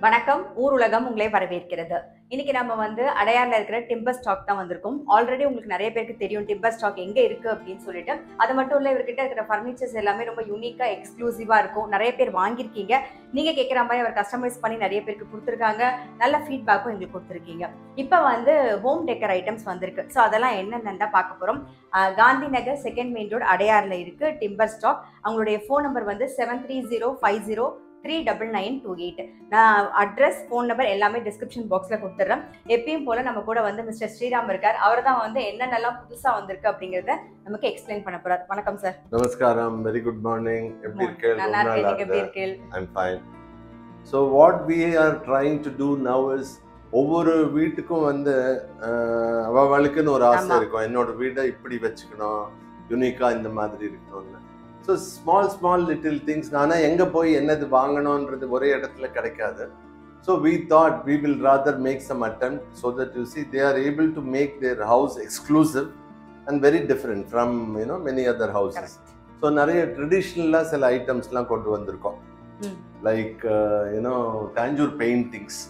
வணக்கம் ஊர் உலகம் உங்களை வரவேற்கிறது இன்னைக்கு நம்ம வந்து அடையார்ல இருக்கிற டிம்பர் ஸ்டாக் தான் வந்திருக்கோம் ஆல்ரெடி உங்களுக்கு நிறைய பேருக்கு தெரியும் டிம்பர் ஸ்டாக் எங்க இருக்கு அப்படின்னு சொல்லிட்டு அது மட்டும் இல்ல இவர்கிட்ட இருக்கிற ஃபர்னிச்சர்ஸ் எல்லாமே ரொம்ப யூனிக்கா எக்ஸ்க்ளூசிவா இருக்கும் நிறைய பேர் வாங்கியிருக்கீங்க நீங்க கேட்குற மாதிரி அவர் கஸ்டமைஸ் பண்ணி நிறைய பேருக்கு கொடுத்துருக்காங்க நல்ல ஃபீட்பேக்கும் எங்களுக்கு கொடுத்துருக்கீங்க இப்போ வந்து ஹோம் டெக்கர் ஐட்டம்ஸ் வந்திருக்கு ஸோ அதெல்லாம் என்னென்னு தான் பார்க்க போறோம் அஹ் Gandhi Nagar second main road அடையார்ல இருக்கு டிம்பர் ஸ்டாக் அவங்களுடைய ஃபோன் நம்பர் வந்து seven three zero five zero three double nine two eight நான் அட்ரஸ் ஃபோன் நம்பர் எல்லாமே டிஸ்கிரிப்ஷன் பாக்ஸில் கொடுத்துட்றேன் எப்பயும் போல் நம்ம கூட வந்து மிஸ்டர் ஸ்ரீராம் இருக்கார் அவர் தான் வந்து என்னென்னலாம் புதுசாக வந்திருக்கு அப்படிங்கிறத நமக்கு எக்ஸ்பிளைன் பண்ண போறார் வணக்கம் சார் நமஸ்காரம் வெரி குட் மார்னிங் எப்படி இருக்கேன் ரொம்ப நல்லா இருக்கேன் நல்லா நீங்க எப்படி இருக்கேன் இருக்கீங்க I'm fine so what we are trying to do now is ஒவ்வொரு வீட்டுக்கும் வந்து அஹ், அவளுக்குன்னு ஒரு ஆசை ஆமா. இருக்கும் என்னோட வீடை இப்படி வச்சுக்கணும் யூனிக்கா இந்த மாதிரி இருக்கணும்னு so small small little things ஆனால் எங்கே போய் என்னது வாங்கணுன்றது ஒரே இடத்துல கிடைக்காது so we thought we will rather make some item so that you see they are able to make their house exclusive and very different from you know many other houses so நிறைய ட்ரெடிஷ்னலாக சில ஐட்டம்ஸ்லாம் கொண்டு வந்திருக்கோம் ம். Like you know Tanjore paintings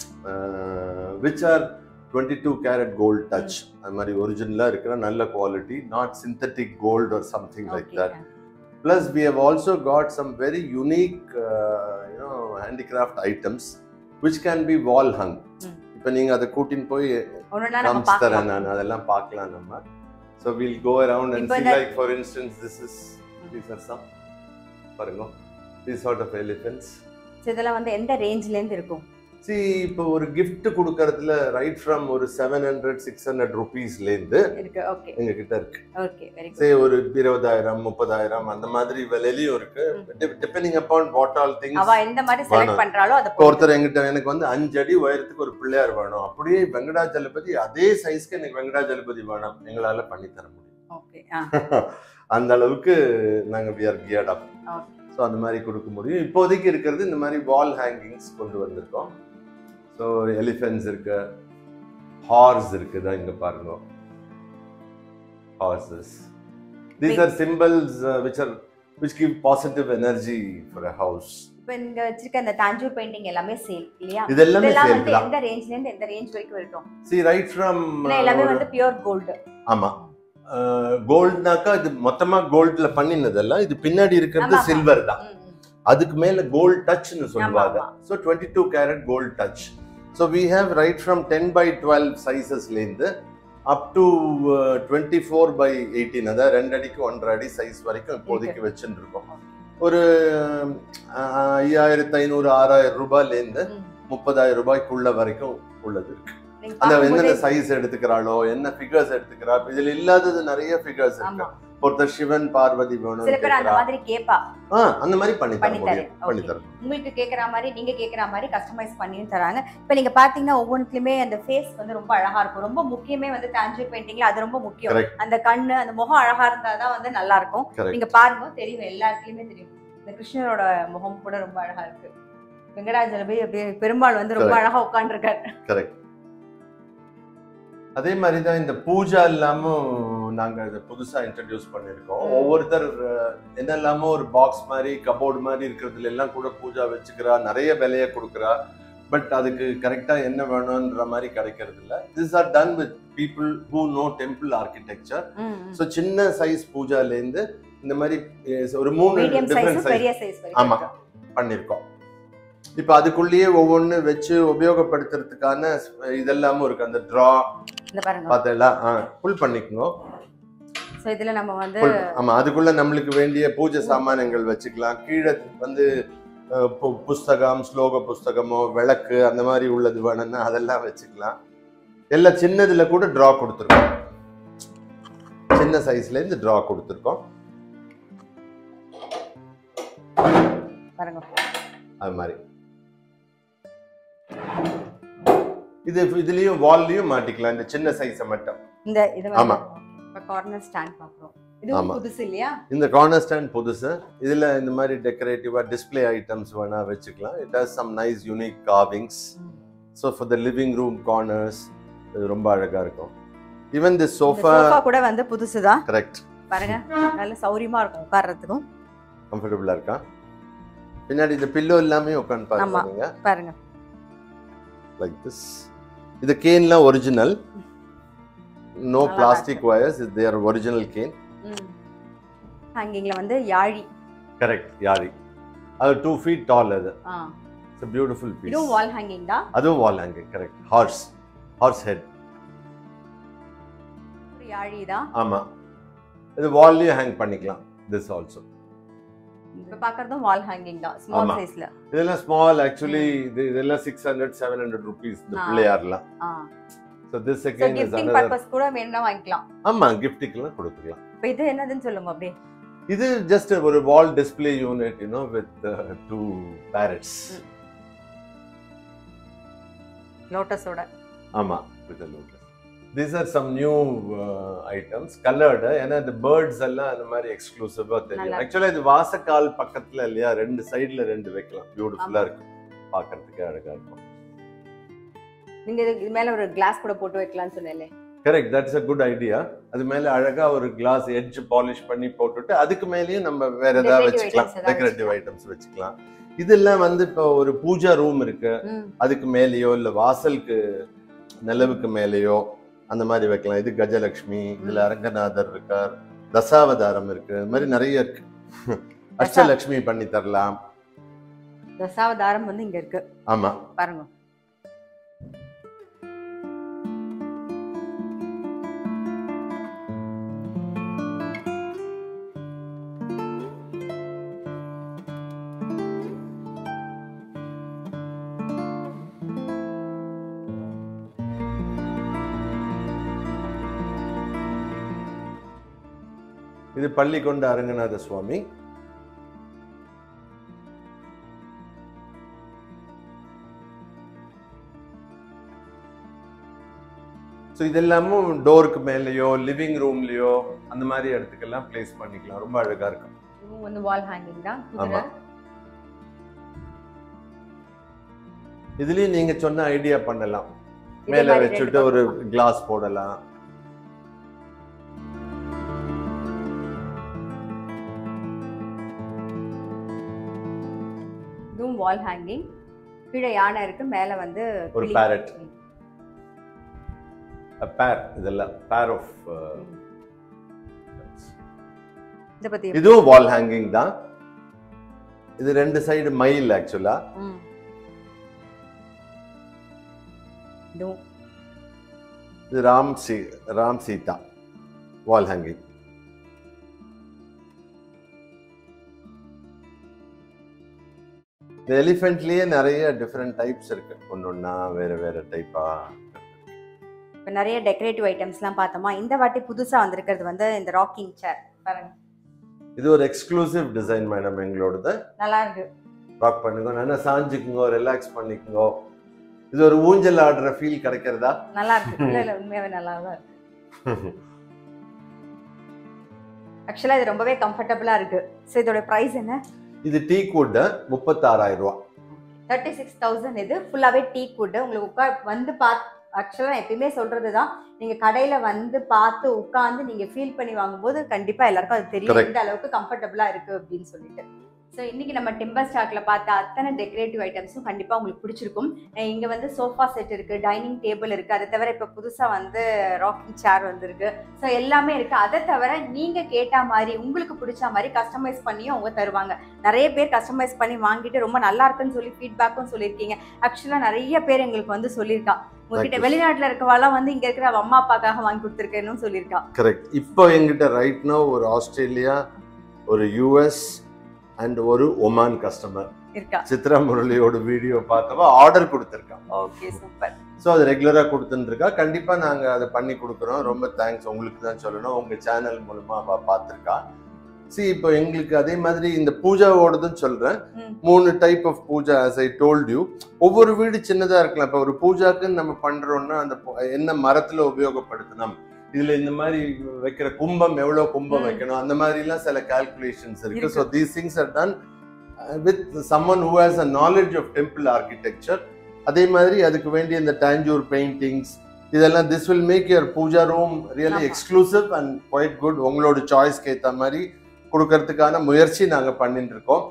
which are twenty two carat gold touch அது மாதிரி ஒரிஜினலாக இருக்கிற நல்ல quality not synthetic gold or something like that plus we have also got some very unique you know handicraft items which can be wall hung ம். இப்போ நீங்கள் அதை கூட்டின்னு போய் ஒன்றுனா நம்ம காமிச்சு தரேன் பார்க்கலாம் நான் அதெல்லாம் பார்க்கலாம் நம்ம so will go around and இப்போ சி இந்த- like for instance this is these are some பாருங்க these sort of elephants So, இதெல்லாம் வந்து எந்த ரேஞ்ச்லேருந்து இருக்கும் சி இப்போ ஒரு gift கொடுக்கறதுல ரைட் ஃப்ரம் ஒரு செவன் ஹண்ட்ரட் சிக்ஸ் ஹண்ட்ரட் ருபீஸ்லேருந்து இருக்கு ஓகே எங்க கிட்ட இருக்கு ஓகே வெரி குட் சே ஒரு இருபதாயிரம் முப்பதாயிரம் அந்த மாதிரி விலையிலையும் இருக்கு depending upon what all things அவ எந்த மாதிரி செலக்ட் வேணாம். பண்றாலோ அதை இப்போ ஒருத்தர் எங்கிட்ட எனக்கு வந்து அஞ்சு அடி உயரத்துக்கு ஒரு பிள்ளையார் வேணும் அப்படியே வெங்கடாஜலபதி அதே சைஸ்க்கு எனக்கு வெங்கடாஜலபதி வேணும் எங்களால பண்ணி தர முடியும் ஓகே அந்த அளவுக்கு நாங்க we are geared up okay so அந்த மாதிரி கொடுக்க முடியும் இப்போதைக்கு இருக்கிறது இந்த மாதிரி வால் ஹேங்கிங்ஸ் கொண்டு வந்திருக்கோம் ஸோ எலிஃபென்ட்ஸ் இருக்கு ஹார்ஸ் இருக்குதா இங்க பாருங்க horses these are symbols which are which give positive energy for a house இப்போ இங்க வச்சிருக்க அந்த தாஞ்சூர் பெயிண்டிங் எல்லாமே சேல் இல்லையா இது எல்லாமே இதெல்லாம் சேல் வந்து தான் எந்த ரேஞ்ச்ல இருந்து எந்த ரேஞ்ச் வரைக்கும் இருக்கும் சி ரைட் ஃப்ரம் ஏன்னா எல்லாமே வந்து பியூர் கோல்டு ஆமா கோல்ட்னாக்கா இது மொத்தமா கோல்ட்ல பண்ணினதெல்லாம் இது பின்னாடி இருக்கிறது ஆமா, ஆமா. சில்வர் தான் அதுக்கு மேல கோல்ட் டச்னு சொல்லுவாங்க ஆமா. So twenty two carat gold touch so we have right from ten by twelve சைசஸ்லேருந்து up to twenty four by eighteen அதாவது ரெண்டு அடிக்கு ஒன்றரை அடி சைஸ் வரைக்கும் இப்போதைக்கு வச்சுட்டு இருக்கோம் ஒரு அஹ், ஐயாயிரத்து ஐநூறு ஆறாயிரம் ரூபாயிலேருந்து முப்பதாயிரம் ரூபாய்க்குள்ள வரைக்கும் உள்ளது இருக்கு அந்த என்னென்ன சைஸ் எடுத்துக்கிறாளோ என்ன ஃபிகர்ஸ் எடுத்துக்கிறா இதுல இல்லாதது நிறைய ஃபிகர்ஸ் ஆமா இருக்கு ஒருத்தர் சிவன் பார்வதி வேணும் சில பேர் அந்த மாதிரி கேப்பா ஆ அந்த மாதிரி பண்ணி தர பண்ணி தரேன். முடியும் பண்ணி Okay. தரேன் உங்களுக்கு கேக்குற மாதிரி நீங்க கேக்குற மாதிரி கஸ்டமைஸ் பண்ணியும் தராங்க இப்போ நீங்க பாத்தீங்கன்னா ஒவ்வொன்றுலயுமே அந்த ஃபேஸ் வந்து ரொம்ப அழகா இருக்கும் ரொம்ப முக்கியமே வந்து தாஞ்சூர் பெயிண்டிங்ல அது ரொம்ப முக்கியம் Correct. அந்த கண்ணு அந்த முகம் அழகா இருந்தாதான் வந்து நல்லா இருக்கும் Correct. நீங்க பாருங்க தெரியும் எல்லா இடத்துலயுமே தெரியும் இந்த கிருஷ்ணரோட முகம் கூட ரொம்ப அழகா இருக்கு வெங்கடாஜலபதி அப்படியே பெருமாள் வந்து ரொம்ப Correct. அழகா உட்காந்துருக்காரு கரெக்ட் அதே மாதிரி தான் இந்த பூஜா இல்லாமல் நாங்கள் இதை புதுசாக இன்ட்ரடியூஸ் பண்ணியிருக்கோம் ம். ஒவ்வொருத்தர் அஹ், என்னெல்லாமோ ஒரு பாக்ஸ் மாதிரி கபோர்டு மாதிரி இருக்கிறதுல எல்லாம் கூட பூஜா வச்சுக்கிறா நிறைய விலையை கொடுக்குறா பட் அதுக்கு கரெக்டாக என்ன வேணுன்ற மாதிரி கிடைக்கிறது இல்லை this are done with people who know temple architecture so சின்ன சைஸ் பூஜாலேருந்து இந்த மாதிரி அஹ், ஒரு மூணு மீடியம் டிஃப்ரெண்ட் சைஸ் சைஸ் பெரிய சைஸ் ஆமா. வரைக்கும் பண்ணியிருக்கோம் இப்போ அதுக்குள்ளேயே ஒவ்வொன்று வச்சு உபயோகப்படுத்துறதுக்கான இதெல்லாமும் இருக்கு அந்த ட்ரா இந்த பாருங்க பார்த்தெல்லாம் புல் பண்ணிக்கோங்க சோ இதுல நம்ம வந்து புல் ஆமா அதுக்குள்ள நம்மளுக்கு வேண்டிய பூஜை சாமானங்கள் வச்சுக்கலாம் கீழே வந்து அஹ், பு- புஸ்தகம் ஸ்லோக புஸ்தகமோ விளக்கு அந்த மாதிரி உள்ளது வேணும்னா அதெல்லாம் வச்சுக்கலாம் எல்லாம் சின்னதுல கூட ட்ரா கொடுத்துருக்கோம் சின்ன சைஸ்ல இருந்து ட்ரா கொடுத்துருக்கோம் பாருங்க அது மாதிரி இது இதுலயும் வால்லையும் மாட்டிக்கலாம் இந்த சின்ன சைஸை மட்டும் இந்த இது ஆமா. இப்போ கார்னர் ஸ்டாண்ட் பாக்குறோம் இது ஆமா. புதுசு இல்லையா இந்த கார்னர் ஸ்டாண்ட் புதுசு இதுல இந்த மாதிரி டெக்கரேட்டிவா டிஸ்ப்ளே ஐட்டம்ஸ் வேணா வச்சுக்கலாம் it has some nice unique carvings so for the living room corners இது ரொம்ப அழகா இருக்கும் ஈவன் தி சோஃபா சோஃபா கூட வந்து புதுசுதான் கரெக்ட் பாருங்க நல்ல சௌரியமா இருக்கும் உட்கார்றதுக்கும் கம்ஃபர்டபுளா இருக்கா பின்னாடி இந்த பில்லோ எல்லாமே உட்காந்து ஆமா. பாருங்க பாருங்க லைக் திஸ் இது கேன்லாம் ஒரிஜினல் நோ நல்லா பிளாஸ்டிக் இருக்கு. வயர்ஸ் இது தேர் ஒரிஜினல் கேன் ஹேங்கிங்ல வந்து யாழி கரெக்ட் யாரி அது டூ ஃபீட் டால் அது ஆ இட்ஸ் பியூட்டிஃபுல் பீஸ் இதுவும் வால் ஹேங்கிங் தான் அதுவும் wall hanging correct horse horse head ஒரு யாழி தான் ஆமா இது வால்லையும் ஹேங் பண்ணிக்கலாம் திஸ் ஆல்சோ இப்ப பாக்குறதும் வால் ஹேங்கிங் தான் ஸ்மால் ஆமா. சைஸ்ல இதெல்லாம் ஸ்மால் ஆக்சுவலி இது இதெல்லாம் six hundred seven hundred rupees இந்த ஆ. பிள்ளையார்லாம் ஆ so this so second is gifting another purpose கூட வேணும்னா வாங்கிக்கலாம் ஆமா கிஃப்ட்டுக்கெல்லாம் கொடுத்துக்கலாம் இப்போ இது என்னதுன்னு சொல்லுங்க அப்படியே இது ஜஸ்ட் ஒரு wall display unit you know with two parrots ம். லோட்டஸோட ஆமா with lotus these are some new items coloured ஏன்னா இந்த பேர்ட்ஸ் எல்லாம் அந்த மாதிரி எக்ஸ்க்ளூசிவா தெரியும் நல்லா ஆக்சுவலா இது வாசக்கால் பக்கத்துல இல்லையா ரெண்டு சைடுல ரெண்டு வைக்கலாம் பியூட்டிஃபுல்லா இருக்கும் பார்க்கறதுக்கு அழகா இருக்கும் நீங்க இது இது மேல ஒரு கிளாஸ் கூட போட்டு வைக்கலாம்னு சொன்னேன்ல correct that's a good idea அது மேல அழகா ஒரு கிளாஸ் எட்ஜ் பாலிஷ் பண்ணி போட்டுட்டு அதுக்கு மேலேயும் நம்ம வேற ஏதாவது Decorative வச்சுக்கலாம் items ஏதாவது டெக்கரேட்டிவ் ஐட்டம்ஸ் வச்சுக்கலாம் இதெல்லாம் வந்து இப்போ ஒரு பூஜா ரூம் இருக்கு ம் அதுக்கு மேலேயோ இல்ல வாசலுக்கு நிலவுக்கு மேலேயோ அந்த மாதிரி வைக்கலாம் இது கஜலட்சுமி இதுல அரங்கநாதர் இருக்கார் தசாவதாரம் இருக்கு இது மாதிரி நிறைய இருக்கு அஷ்டலட்சுமி பண்ணி தரலாம் தசாவதாரம் வந்து இங்க இருக்கு ஆமா பாருங்க இது பள்ளிக்கொண்ட அரங்கநாத சுவாமி ஸோ இதெல்லாமும் டோருக்கு மேலேயோ லிவிங் ரூம்லயோ அந்த மாதிரி இடத்துக்கெல்லாம் பிளேஸ் பண்ணிக்கலாம் ரொம்ப அழகா இருக்கும் இதுவும் வந்து வால் ஹேங்கிங் தான் ஆமா குதிரை இதுலயும் நீங்க சொன்ன ஐடியா பண்ணலாம் இதே மேல மாதிரி வச்சுட்டு ரெண்டு ஒரு பக்கம். கிளாஸ் போடலாம் இதுவும் வால் ஹேங்கிங் கீழே யானை இருக்கு மேல வந்து ஒரு கிளி. parrot. பேர் இதெல்லாம் பேர் ஆஃப் இத பத்தி இதுவும் வால் ஹேங்கிங் தான் இது ரெண்டு சைடு மயில் ஆக்சுவலா ம். இதுவும் இது ராம் சி ராம் சீதா வால் ஹேங்கிங் இந்த எலிஃபென்ட்லயே நிறைய டிஃப்ரெண்ட் டைப்ஸ் இருக்கு ஒன்று ஒன்றா வேற வேற டைப்பா இப்போ நிறைய டெக்கரேட்டிவ் ஐட்டம்ஸ்லாம் பார்த்தோமா இந்த வாட்டி புதுசா வந்திருக்கிறது வந்து இந்த ராக்கிங் சேர் பாருங்க இது ஒரு எக்ஸ்க்ளூசிவ் டிசைன் மேடம் எங்களோடது நல்லா இருக்கு ராக் பண்ணுங்க நல்லா சாஞ்சுக்குங்க ரிலாக்ஸ் பண்ணிக்குங்க இது ஒரு ஊஞ்சல் ஆடுற ஃபீல் கிடைக்கிறதா நல்லா இருக்கு இல்ல இல்ல உண்மையாவே நல்லா தான் இருக்கு ஆக்சுவலா இது ரொம்பவே கம்ஃபர்டபுளா இருக்கு ஸோ இதோட பிரைஸ் என்ன இது டீ குட் முப்பத்தாறாயிரம் ரூபா தேர்ட்டி சிக்ஸ் தௌசண்ட் இது ஃபுல்லாவே டீ குட் உங்களுக்கு உட்கா வந்து பார்த்து ஆக்சுவலாக எப்பயுமே சொல்றது தான் நீங்க கடையில வந்து பார்த்து உட்காந்து நீங்க ஃபீல் பண்ணி வாங்கும்போது கண்டிப்பா எல்லாருக்கும் அது தெரியும் Correct. எந்த அளவுக்கு கம்ஃபர்டபுளா இருக்கு அப்படின்னு சொல்லிட்டு ஸோ இன்னைக்கு நம்ம டிம்பர் ஸ்டாக்ல பார்த்த அத்தனை டெக்கரேட்டிவ் ஐட்டம்ஸும் கண்டிப்பா உங்களுக்கு பிடிச்சிருக்கும் அஹ் இங்க வந்து சோஃபா செட் இருக்கு டைனிங் டேபிள் இருக்கு அதை தவிர இப்ப புதுசா வந்து ராக்கிங் சேர் வந்திருக்கு ஸோ எல்லாமே இருக்கு அதை தவிர நீங்க கேட்ட மாதிரி உங்களுக்கு பிடிச்ச மாதிரி கஸ்டமைஸ் பண்ணியும் அவங்க தருவாங்க நிறைய பேர் கஸ்டமைஸ் பண்ணி வாங்கிட்டு ரொம்ப நல்லா இருக்குன்னு சொல்லி ஃபீட்பேக்கும் சொல்லியிருக்கீங்க ஆக்சுவலா நிறைய பேர் எங்களுக்கு வந்து சொல்லியிருக்கா உங்ககிட்ட Thank you. வெளிநாட்டுல இருக்கவாலாம் வந்து இங்க இருக்கிற அவ அம்மா அப்பாக்காக வாங்கி கொடுத்துருக்கேன்னு சொல்லியிருக்கா கரெக்ட் இப்போ எங்கிட்ட ரைட் நோ ஒரு ஆஸ்திரேலியா ஒரு யூஎஸ் அண்ட் ஒரு ஒமான் கஸ்டமர் இருக்கா சித்ரா முரளியோட வீடியோ பார்த்தவ ஆர்டர் கொடுத்துருக்கான் ஓகே சூப்பர் ஸோ அது ரெகுலராக கொடுத்துருக்கா கண்டிப்பாக நாங்கள் அதை பண்ணி கொடுக்குறோம் ரொம்ப தேங்க்ஸ் உங்களுக்கு தான் சொல்லணும் உங்கள் சேனல் மூலமாக அவள் பார்த்துருக்கா see இப்போ எங்களுக்கு அதே மாதிரி இந்த பூஜாவோடதும் சொல்கிறேன் ம். மூணு type of pooja as I told you ஒவ்வொரு வீடு சின்னதாக இருக்கலாம் இப்போ ஒரு பூஜாக்குன்னு நம்ம பண்ணுறோம்னா அந்த பூ- என்ன மரத்தில் உபயோகப்படுத்தணும் இதுல இந்த மாதிரி வைக்கிற கும்பம் எவ்வளவு கும்பம் ம். வைக்கணும் அந்த மாதிரிலாம் சில கால்குலேஷன்ஸ் இருக்கு இருக்கு. So these things are done with someone who has a knowledge of temple architecture அதே மாதிரி அதுக்கு வேண்டிய இந்த டாஞ்சூர் பெயிண்டிங்ஸ் இதெல்லாம் this will make your pooja room really ஆமா. எக்ஸ்க்ளூசிவ் அண்ட் குவைட் குட் உங்களோட சாய்ஸ்க்கு ஏற்ற மாதிரி கொடுக்கறதுக்கான முயற்சி நாங்கள் பண்ணிட்டு இருக்கோம்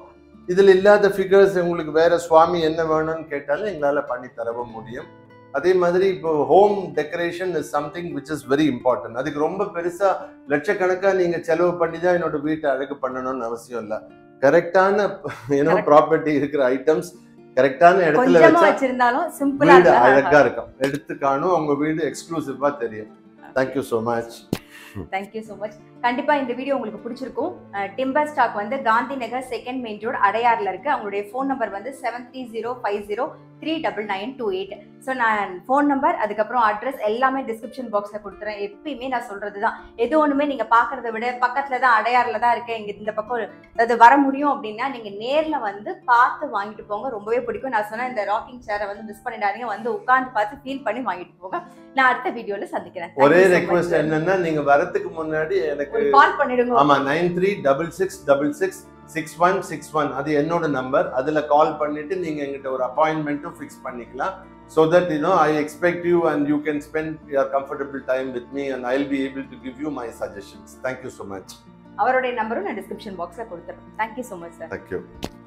இதில் இல்லாத ஃபிகர்ஸ் உங்களுக்கு வேற சுவாமி என்ன வேணும்னு கேட்டாலும் எங்களால் பண்ணி தரவும் முடியும் அதே மாதிரி இப்போ home decoration is something which is very important அதுக்கு ரொம்ப பெருசா லட்சக்கணக்கா நீங்க செலவு பண்ணி தான் என்னோட வீட்டை அழகு பண்ணணும்னு அவசியம் இல்லை கரெக்டான ஏன்னோ Correct. ப்ராப்பர்ட்டி இருக்கிற ஐட்டம்ஸ் கரெக்டான இடத்துல கொஞ்சமா வச்சா வச்சிருந்தாலும் சிம்பிளா வீடு அழகா இருக்கும் எடுத்து காணும் உங்க வீடு எக்ஸ்க்ளூசிவா தெரியும் thank you so much thank you so much கண்டிப்பா இந்த வீடியோ உங்களுக்கு பிடிச்சிருக்கும் டிம்பர் ஸ்டாக் வந்து Gandhi Nagar second main road அடையாறுல இருக்கு அவங்களுடைய ஃபோன் நம்பர் வந்து seven three zero five zero three double nine two eight so நான் ஃபோன் நம்பர் அதுக்கப்புறம் அட்ரஸ் எல்லாமே டிஸ்கிரிப்ஷன் பாக்ஸ்ல கொடுத்துறேன் எப்பயுமே நான் சொல்றது தான் எது ஒண்ணுமே நீங்க பாக்குறத விட பக்கத்துல தான் அடையாறுல தான் இருக்கேன் இங்க இந்த பக்கம் அது வர முடியும் அப்படின்னா நீங்க நேர்ல வந்து பார்த்து வாங்கிட்டு போங்க ரொம்பவே பிடிக்கும் நான் சொன்ன இந்த ராக்கிங் சேரை வந்து மிஸ் பண்ணிடாதீங்க வந்து உட்கார்ந்து பார்த்து ஃபீல் பண்ணி வாங்கிட்டு போங்க நான் அடுத்த வீடியோல சந்திக்கிறேன் Thank ஒரே you so much, request sir. என்னன்னா நீங்க வரதுக்கு முன்னாடி எனக்கு ஒரு கால் பண்ணிடுங்க ஆமா nine three double six double six six one six one அது என்னோட நம்பர் அதுல கால் பண்ணிட்டு நீங்க எங்கிட்ட ஒரு அப்பாயின்மெண்ட்டும் ஃபிக்ஸ் பண்ணிக்கலாம் so that you know i expect you and you can spend your comfortable time with me and i'll be able to give you my suggestions thank you so much அவருடைய நம்பரும் நான் description பாக்ஸ்ல கொடுத்துறேன் thank you so much sir thank you